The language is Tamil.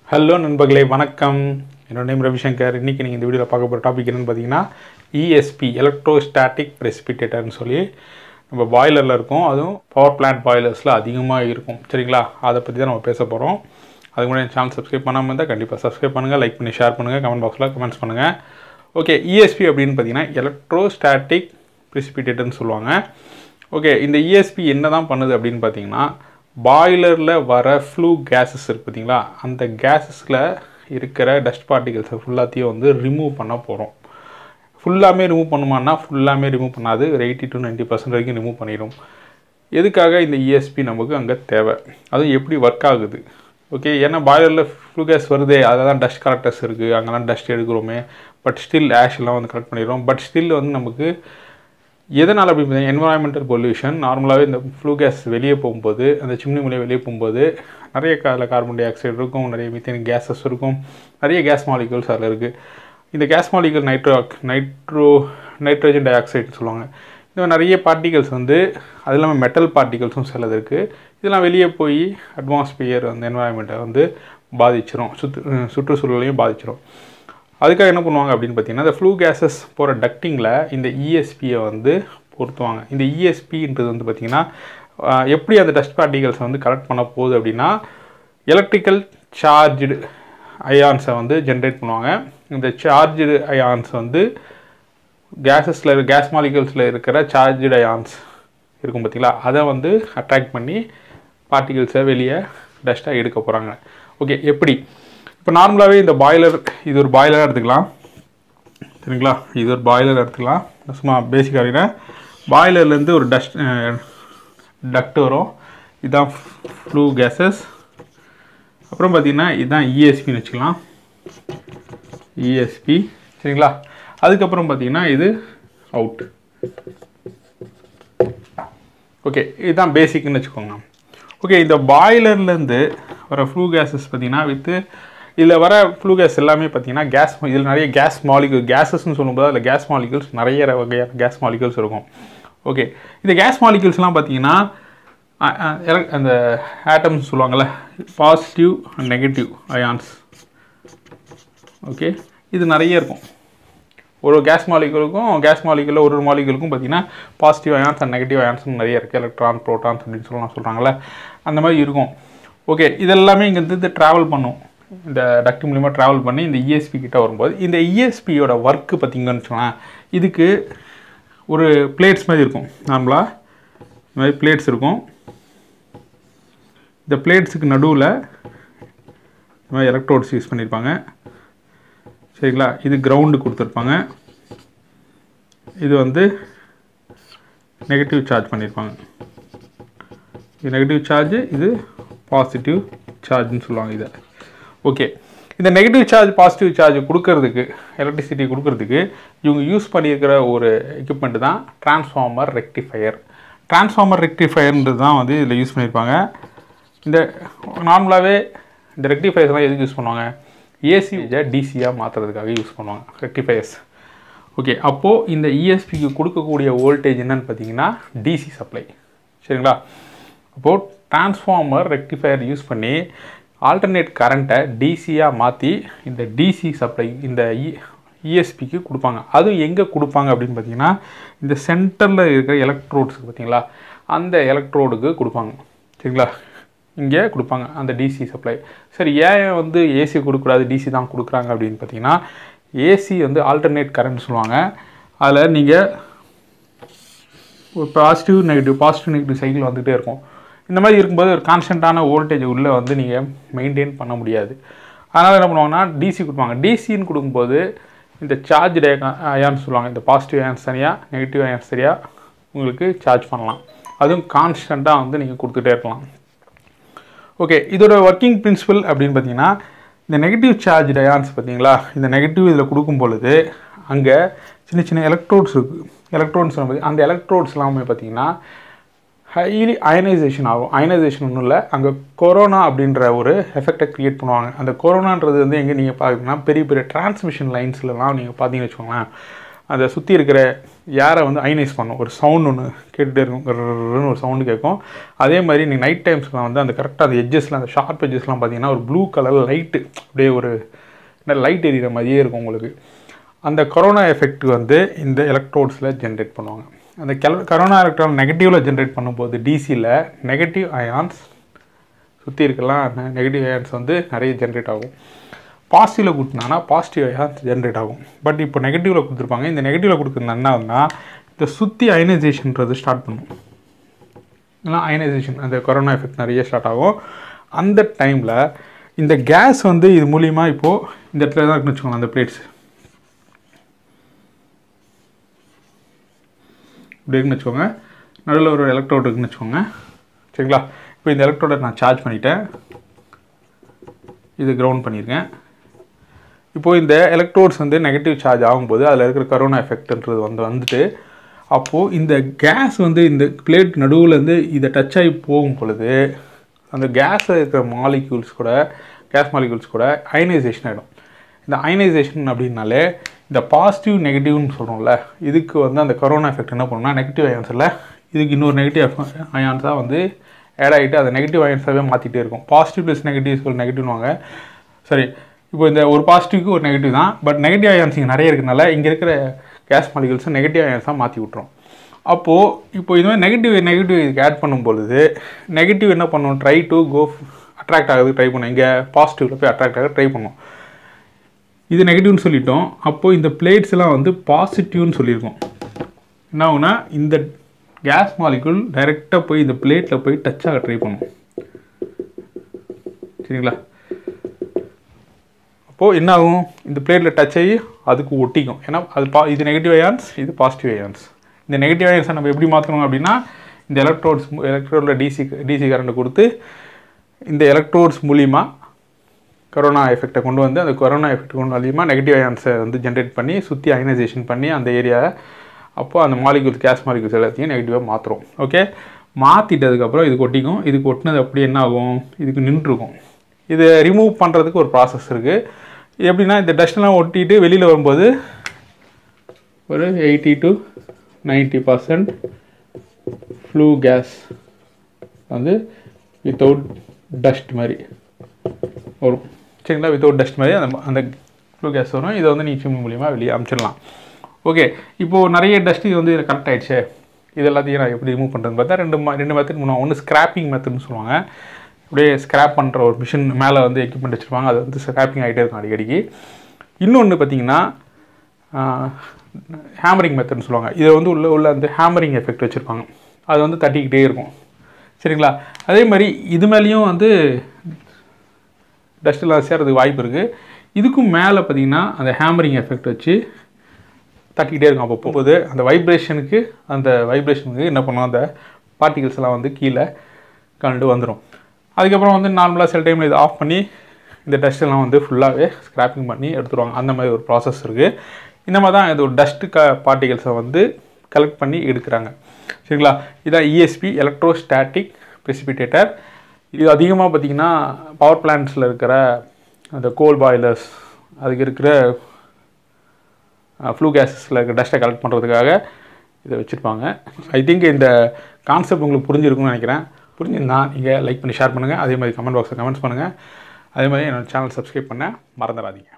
ஹலோ நண்பர்களே வணக்கம் என்னோட நேம் ரவிசங்கர் இன்றைக்கி நீங்கள் இந்த வீடியோவில் பார்க்க போகிற டாபிக் என்னென்னு பார்த்தீங்கன்னா இஎஸ்பி எலக்ட்ரோஸ்டாட்டிக் precipitators சொல்லி நம்ம பாய்லரில் இருக்கும் அதுவும் பவர் பிளான்ட் பாய்லர்ஸில் அதிகமாக இருக்கும் சரிங்களா அதை பற்றி தான் நம்ம பேச போகிறோம் அதுக்கு முன்னாடி சேனல் சப்ஸ்கிரைப் பண்ணாமல் இருந்தால் கண்டிப்பாக சப்ஸ்கிரைப் பண்ணுங்கள் லைக் பண்ணி ஷேர் பண்ணுங்கள் கமெண்ட் பாக்ஸில் கமெண்ட்ஸ் பண்ணுங்கள் ஓகே இஎஸ்பி அப்படின்னு பார்த்தீங்கன்னா எலக்ட்ரோஸ்டாட்டிக் precipitators சொல்லுவாங்க ஓகே இந்த இஎஸ்பி என்ன தான் பண்ணுது அப்படின்னு பார்த்தீங்கன்னா பாய்லரில் வர ஃப்ளூ கேஸஸ் இருக்கு பார்த்தீங்களா அந்த கேஸஸில் இருக்கிற டஸ்ட் பார்ட்டிகல்ஸை ஃபுல்லாத்தையும் வந்து ரிமூவ் பண்ண போகிறோம் ஃபுல்லாமே ரிமூவ் பண்ணுமான்னா ஃபுல்லாமே ரிமூவ் பண்ணாது ஒரு எயிட்டி டு 90% பர்சன்ட் வரைக்கும் ரிமூவ் பண்ணிடும் எதுக்காக இந்த இஎஸ்பி நமக்கு அங்கே தேவை அதுவும் எப்படி ஒர்க் ஆகுது ஓகே ஏன்னா பாய்லரில் ஃப்ளூ கேஸ் வருதே அதில் தான் டஸ்ட் கலெக்டர்ஸ் இருக்குது அங்கெல்லாம் டஸ்ட் எடுக்கிறோமே பட் ஸ்டில் ஆஷ் எல்லாம் வந்து கலெக்ட் பண்ணிடுறோம் பட் ஸ்டில் வந்து நமக்கு எதனால் அப்படி பார்த்தீங்கன்னா என்வரான்மெண்டல் பொல்யூஷன் நார்மலாகவே இந்த ஃப்ளூ கேஸ் வெளியே போகும்போது அந்த சிம்னி மூலையை வெளியே போகும்போது நிறைய அதில் கார்பன் டை ஆக்சைடு இருக்கும் நிறைய மீத்தேன் கேஸஸ் இருக்கும் நிறைய கேஸ் மாலிகூல்ஸ் அதில் இருக்குது இந்த gas molecule nitro nitro nitrogen டை ஆக்சைடுன்னு சொல்லுவாங்க இந்த மாதிரி நிறைய பார்ட்டிகல்ஸ் வந்து அது இல்லாமல் மெட்டல் பார்ட்டிகல்ஸும் சிலது இருக்குது இதெல்லாம் வெளியே போய் அட்மாஸ்பியர் அந்த என்வரான்மெண்ட்டை வந்து பாதிச்சிரும் சுற்று சுற்றுச்சூழலையும் பாதிச்சிரும் அதுக்காக என்ன பண்ணுவாங்க அப்படின்னு பார்த்தீங்கன்னா இந்த ஃப்ளூ கேஸஸ் போகிற டக்டிங்கில் இந்த இஎஸ்பியை வந்து பொருத்துவாங்க இந்த இஎஸ்பின்றது வந்து பார்த்திங்கன்னா ஆஹ், எப்படி அந்த டஸ்ட் பார்ட்டிகல்ஸை வந்து கலெக்ட் பண்ண போகுது அப்படின்னா எலக்ட்ரிக்கல் சார்ஜ்டு அயான்ஸை வந்து ஜென்ரேட் பண்ணுவாங்க இந்த சார்ஜ்டு அயான்ஸ் வந்து கேஸஸில் கேஸ் மாலிகல்ஸில் இருக்கிற சார்ஜ்டு அயான்ஸ் இருக்கும் பார்த்தீங்களா அதை வந்து அட்ராக்ட் பண்ணி பார்ட்டிகல்ஸை வெளியே டஸ்ட்டாக எடுக்க போகிறாங்க ஓகே எப்படி இப்போ நார்மலாகவே இந்த பாய்லர் இது ஒரு பாய்லராக எடுத்துக்கலாம் சரிங்களா இது ஒரு பாய்லர் எடுத்துக்கலாம் சும்மா பேசிக்காக அப்படின்னா பாய்லர்லேருந்து ஒரு டஸ்ட் டக்ட் வரும் இதுதான் ஃப்ளூ கேஸஸ் அப்புறம் பார்த்தீங்கன்னா இதுதான் இஎஸ்பின்னு வச்சுக்கலாம் இஎஸ்பி சரிங்களா அதுக்கப்புறம் பார்த்தீங்கன்னா இது அவுட் ஓகே இதுதான் பேசிக்னு வச்சுக்கோங்க ஓகே இந்த பாய்லர்லேருந்து வர ஃப்ளூ கேஸஸ் பார்த்தீங்கன்னா வித்து இதில் வர ஃப்ளூ கேஸ் எல்லாமே பார்த்தீங்கன்னா கேஸ் இதில் நிறைய கேஸ் மாலிகூல் கேஸஸ்னு சொல்லும்போது அதில் கேஸ் மாலிகூல்ஸ் நிறைய வகையான கேஸ் மாலிகூல்ஸ் இருக்கும் ஓகே இந்த கேஸ் மாலிகூல்ஸ்லாம் பார்த்தீங்கன்னா அ- அ- elec- அந்த ஆட்டம்ஸ் சொல்லுவாங்கள்ல positive and negative ions okay இது நிறைய இருக்கும் ஒரு கேஸ் மாலிகுலுக்கும் கேஸ் மாலிகுலில் ஒரு ஒரு மாலிகுலுக்கும் பார்த்தீங்கன்னா positive ions and negative ions நிறைய இருக்குது எலக்ட்ரான் ப்ரோட்டான்ஸ் அப்படின்னு சொல்லலாம் சொல்கிறாங்கல்ல அந்த மாதிரி இருக்கும் ஓகே இதெல்லாமே இங்கேருந்து ட்ராவல் பண்ணும் இந்த டக்ட் மூலிமா ட்ராவல் பண்ணி இந்த இஎஸ்பி கிட்ட வரும்போது இந்த இஎஸ்பியோட ஒர்க்கு பார்த்தீங்கன்னு வச்சுக்கோங்களேன் இதுக்கு ஒரு பிளேட்ஸ் மாதிரி இருக்கும் நார்மலாக இந்த மாதிரி பிளேட்ஸ் இருக்கும் இந்த பிளேட்ஸுக்கு நடுவில் இந்த மாதிரி எலக்ட்ரோட்ஸ் யூஸ் பண்ணியிருப்பாங்க சரிங்களா இது கிரவுண்டு கொடுத்துருப்பாங்க இது வந்து நெகட்டிவ் சார்ஜ் பண்ணியிருப்பாங்க இது நெகட்டிவ் சார்ஜ் இது பாசிட்டிவ் சார்ஜ்னு சொல்லுவாங்க இதை ஓகே இந்த நெகட்டிவ் சார்ஜ் பாசிட்டிவ் சார்ஜ் கொடுக்கறதுக்கு எலக்ட்ரிசிட்டி கொடுக்கறதுக்கு இவங்க யூஸ் பண்ணியிருக்கிற ஒரு எக்யூப்மெண்ட் தான் டிரான்ஸ்ஃபார்மர் ரெக்டிஃபையர் டிரான்ஸ்ஃபார்மர் ரெக்டிஃபையர்ன்றது தான் வந்து இதில் யூஸ் பண்ணியிருப்பாங்க இந்த நார்மலாகவே இந்த ரெக்டிஃபையர்ஸ்லாம் எதுக்கு யூஸ் பண்ணுவாங்க ஏசி டிசியாக மாற்றுறதுக்காக யூஸ் பண்ணுவாங்க ரெக்டிஃபையர்ஸ் ஓகே அப்போது இந்த இஎஸ்பிக்கு கொடுக்கக்கூடிய வோல்டேஜ் என்னன்னு பார்த்தீங்கன்னா டிசி சப்ளை சரிங்களா அப்போது டிரான்ஸ்ஃபார்மர் ரெக்டிஃபையர் யூஸ் பண்ணி ஆல்டர்னேட் கரண்ட்டை டிசியாக மாற்றி இந்த டிசி சப்ளை இந்த இஎஸ்பிக்கு கொடுப்பாங்க அதுவும் எங்கே கொடுப்பாங்க அப்படின்னு பார்த்தீங்கன்னா இந்த சென்டரில் இருக்கிற எலக்ட்ரோட்ஸுக்கு பார்த்தீங்களா அந்த எலக்ட்ரோடுக்கு கொடுப்பாங்க சரிங்களா இங்கே கொடுப்பாங்க அந்த டிசி சப்ளை சரி ஏன் வந்து ஏசி கொடுக்கக்கூடாது டிசி தான் கொடுக்குறாங்க அப்படின்னு பார்த்தீங்கன்னா ஏசி வந்து ஆல்டர்னேட் கரண்ட் சொல்லுவாங்க அதில் நீங்கள் ஒரு positive negative positive negative cycle வந்துகிட்டே இருக்கும் இந்த மாதிரி இருக்கும்போது ஒரு கான்ஸ்டண்ட்டான வோல்டேஜ் உள்ளே வந்து நீங்கள் மெயின்டைன் பண்ண முடியாது அதனால் என்ன பண்ணுவாங்கன்னா டிசி கொடுப்பாங்க டிசின்னு கொடுக்கும்போது இந்த சார்ஜ் அயான்ஸ் சொல்லுவாங்க இந்த பாசிட்டிவ் அயான்ஸ் தனியாக நெகட்டிவ் அயான்ஸ் சரியாக உங்களுக்கு சார்ஜ் பண்ணலாம் அதுவும் கான்ஸ்டண்ட்டாக வந்து நீங்கள் கொடுத்துட்டே இருக்கலாம் ஓகே இதோட ஒர்க்கிங் பிரின்சிபல் அப்படின்னு பார்த்தீங்கன்னா இந்த நெகட்டிவ் சார்ஜ் டயான்ஸ் பார்த்தீங்களா இந்த நெகட்டிவ் இதில் கொடுக்கும் பொழுது அங்கே சின்ன சின்ன எலக்ட்ரோட்ஸ் இருக்குது எலக்ட்ரோட்ஸ் சொல்லும்போது அந்த எலக்ட்ரோட்ஸ் எல்லாமே பார்த்தீங்கன்னா ஹைலி அயனைசேஷன் ஆகும் அயனைசேஷன் ஒன்றும் இல்லை அங்கே கொரோனா அப்படின்ற ஒரு எஃபெக்டை க்ரியேட் பண்ணுவாங்க அந்த கொரோனான்றது வந்து எங்கே நீங்கள் பார்த்தீங்கன்னா பெரிய பெரிய டிரான்ஸ்மிஷன் லைன்ஸ்லலாம் நீங்கள் பார்த்தீங்கன்னு வச்சுக்கோங்களேன் அதை சுற்றி இருக்கிற ஏரை வந்து அயனைஸ் பண்ணும் ஒரு சவுண்ட் ஒன்று கேட்டுகிட்டே இருக்கும் கிர்ன்னு ஒரு சவுண்டு கேட்கும் அதே மாதிரி நீங்கள் நைட் டைம்ஸ்லாம் வந்து அந்த கரெக்டாக அந்த எட்ஜஸ்லாம் அந்த ஷார்ப் எட்ஜஸ்லாம் பார்த்தீங்கன்னா ஒரு ப்ளூ கலர் லைட்டு அப்படியே ஒரு லைட் எரியிற மாதிரியே இருக்கும் உங்களுக்கு அந்த கொரோனா எஃபெக்ட் வந்து இந்த எலக்ட்ரோட்ஸில் ஜென்ரேட் பண்ணுவாங்க அந்த கெல கரோனா எலக்ட்ரான் நெகட்டிவில் ஜென்ரேட் பண்ணும்போது டிசியில் நெகட்டிவ் அயான்ஸ் சுற்றி இருக்கலாம் நெகட்டிவ் அயான்ஸ் வந்து நிறைய ஜென்ரேட் ஆகும் பாசிட்டிவில் கொடுத்தனாங்கன்னா பாசிட்டிவ் அயான்ஸ் ஜென்ரேட் ஆகும் பட் இப்போ நெகட்டிவில் கொடுத்துருப்பாங்க இந்த நெகட்டிவில் கொடுக்குறது என்ன ஆகுதுன்னா இந்த சுற்றி அயனைசேஷன்றது ஸ்டார்ட் பண்ணும் இல்லைனா அயனைசேஷன் அந்த கொரோனா எஃபெக்ட் நிறைய ஸ்டார்ட் ஆகும் அந்த டைமில் இந்த கேஸ் வந்து இது மூலிமா இப்போது இந்த இடத்துல தான் இருக்குன்னு வச்சுக்கோங்க அந்த பிளேட்ஸ் இப்படி இருக்குன்னு வச்சுக்கோங்க நடுவில் ஒரு எலக்ட்ரோட் இருக்குன்னு வச்சுக்கோங்க சரிங்களா இப்போ இந்த எலக்ட்ரோடை நான் சார்ஜ் பண்ணிட்டேன் இது கிரவுண்ட் பண்ணியிருக்கேன் இப்போது இந்த எலக்ட்ரோட்ஸ் வந்து நெகட்டிவ் சார்ஜ் ஆகும்போது அதில் இருக்கிற கரோனா எஃபெக்ட்ன்றது வந்து வந்துட்டு அப்போது இந்த கேஸ் வந்து இந்த பிளேட் நடுவுலேருந்து இதை டச் ஆகி போகும் பொழுது அந்த கேஸில் இருக்கிற மாலிக்யூல்ஸ் கூட கேஸ் மாலிக்யூல்ஸ் கூட அயனைசேஷன் ஆகிடும் இந்த அயனைசேஷன் அப்படின்னாலே இந்த பாசிட்டிவ் நெகட்டிவ்னு சொல்கிறோம்ல இதுக்கு வந்து அந்த கரோனா எஃபெக்ட் என்ன பண்ணுன்னா நெகட்டிவ் அயான்ஸில் இதுக்கு இன்னொரு நெகட்டிவ் அயான்ஸாக வந்து ஆட் ஆகிட்டு அதை நெகட்டிவ் அயன்ஸாகவே மாற்றிட்டே இருக்கும் பாசிட்டிவ் ப்ளஸ் நெகட்டிவ் சொல் நெகட்டிவ்னுவாங்க சரி இப்போ இந்த ஒரு பாசிட்டிவ்க்கு ஒரு நெகட்டிவ் தான் பட் நெகட்டிவ் அயான்ஸ் இங்கே நிறைய இருக்கிறனால இங்கே இருக்கிற கேஸ் மாலிகல்ஸை நெகட்டிவ் அயான்ஸாக மாற்றி விட்ரும் அப்போது இப்போ இது மாதிரி நெகட்டிவ் நெகட்டிவ் இதுக்கு ஆட் பண்ணும் பொழுது நெகட்டிவ் என்ன பண்ணும் ட்ரை டு கோ அட்ராக்ட் ஆகுது ட்ரை பண்ணும் இங்கே பாசிட்டிவில் போய் அட்ராக்ட் ஆக ட்ரை பண்ணும் இது நெகட்டிவ்னு சொல்லிட்டோம் அப்போது இந்த பிளேட்ஸ் எல்லாம் வந்து பாசிட்டிவ்னு சொல்லியிருக்கோம் என்ன ஆகுனா இந்த கேஸ் மாலிகுல் டைரெக்டாக போய் இந்த பிளேட்டில் போய் டச் ஆக ட்ரை பண்ணும் சரிங்களா அப்போது என்ன ஆகும் இந்த பிளேட்டில் டச் ஆகி அதுக்கு ஒட்டிக்கும் ஏன்னா அது பா இது நெகட்டிவ் அயான்ஸ் இது பாசிட்டிவ் அயான்ஸ் இந்த நெகட்டிவ் அயான்ஸை நம்ம எப்படி மாற்றணும் அப்படின்னா இந்த எலக்ட்ரோட்ஸ் எலக்ட்ரோடில் டிசி டிசி கரண்ட்டை கொடுத்து இந்த எலக்ட்ரோட்ஸ் மூலிமா கொரோனா எஃபெக்டை கொண்டு வந்து அந்த கொரோனா எஃபெக்ட் கொண்டு அதிகமாக நெகட்டிவ் அயான்ஸை வந்து ஜென்ரேட் பண்ணி சுற்றி அயனைசேஷன் பண்ணி அந்த ஏரியாவை அப்போது அந்த மாலிகூல்ஸ் கேஸ் மாலிகூல்ஸ் எல்லாத்தையும் நெகட்டிவாக மாற்றுறோம் ஓகே மாற்றிட்டதுக்கப்புறம் இது ஒட்டிக்கும் இதுக்கு ஒட்டினது அப்படி என்ன ஆகும் இதுக்கு நின்றுருக்கும் இதை ரிமூவ் பண்ணுறதுக்கு ஒரு ப்ராசஸ் இருக்குது எப்படின்னா இந்த டஸ்ட்லாம் ஒட்டிட்டு வெளியில் வரும்போது ஒரு eighty to ninety percent flue gas வந்து வித்தவுட் டஸ்ட் மாதிரி வரும் சரிங்களா வித்தவுட் டஸ்ட் மாதிரி அந்த அந்த ஃப்ளூ கேஸ் வரும் இதை வந்து நீ சிம் மூலியமாக வெளியே அமுச்சிடலாம் ஓகே இப்போது நிறைய டஸ்ட் இது வந்து இதில் கரெக்ட் ஆகிடுச்சு இது எல்லாத்தையும் நான் எப்படி ரிமூவ் பண்ணுறதுன்னு பார்த்தா ரெண்டு மா ரெண்டு மெத்தட் பண்ணுவாங்க ஒன்று ஸ்க்ராப்பிங் மெத்தட்னு சொல்லுவாங்க அப்படியே ஸ்க்ராப் பண்ணுற ஒரு மிஷின் மேலே வந்து எக்யூப்மெண்ட் வச்சுருப்பாங்க அது வந்து ஸ்க்ராப்பிங் ஆகிட்டே இருக்கும் அடிக்கடிக்கு இன்னொன்று பார்த்தீங்கன்னா ஹேமரிங் மெத்தட்னு சொல்லுவாங்க இதை வந்து உள்ள உள்ள அந்த ஹேமரிங் எஃபெக்ட் வச்சுருப்பாங்க அது வந்து தட்டிக்கிட்டே இருக்கும் சரிங்களா அதே மாதிரி இது மேலேயும் வந்து டஸ்ட்டெல்லாம் சேர்றதுக்கு வாய்ப்பு இருக்குது இதுக்கும் மேலே பார்த்தீங்கன்னா அந்த ஹேமரிங் எஃபெக்ட் வச்சு தட்டிக்கிட்டே இருக்கும் அப்போ போகும்போது அந்த வைப்ரேஷனுக்கு அந்த வைப்ரேஷனுக்கு என்ன பண்ணும் அந்த பார்ட்டிகல்ஸ் எல்லாம் வந்து கீழே கண்டு வந்துடும் அதுக்கப்புறம் வந்து நார்மலாக சில டைமில் இதை ஆஃப் பண்ணி இந்த டஸ்ட் எல்லாம் வந்து ஃபுல்லாகவே ஸ்க்ராப்பிங் பண்ணி எடுத்துருவாங்க அந்த மாதிரி ஒரு ப்ராசஸ் இருக்குது இந்த மாதிரி தான் இது ஒரு டஸ்ட்டு க பார்ட்டிகல்ஸை வந்து கலெக்ட் பண்ணி எடுக்கிறாங்க சரிங்களா இதான் இஎஸ்பி எலக்ட்ரோஸ்டாட்டிக் ப்ரெசிபிடேட்டர் இது அதிகமாக பார்த்திங்கன்னா பவர் பிளான்ட்ஸில் இருக்கிற அந்த கோல் பாய்லர்ஸ் அதுக்கு இருக்கிற ஃப்ளூ கேஸஸில் இருக்க டஸ்ட்டை கலெக்ட் பண்ணுறதுக்காக இதை வச்சுருப்பாங்க ஐ திங்க் இந்த கான்செப்ட் உங்களுக்கு புரிஞ்சிருக்கும்னு நினைக்கிறேன் புரிஞ்சிருந்தா நீங்கள் லைக் பண்ணி ஷேர் பண்ணுங்கள் அதே மாதிரி கமெண்ட் பாக்ஸில் கமெண்ட்ஸ் பண்ணுங்கள் அதே மாதிரி என்னோடய சேனல் சப்ஸ்கிரைப் பண்ண மறந்துடாதீங்க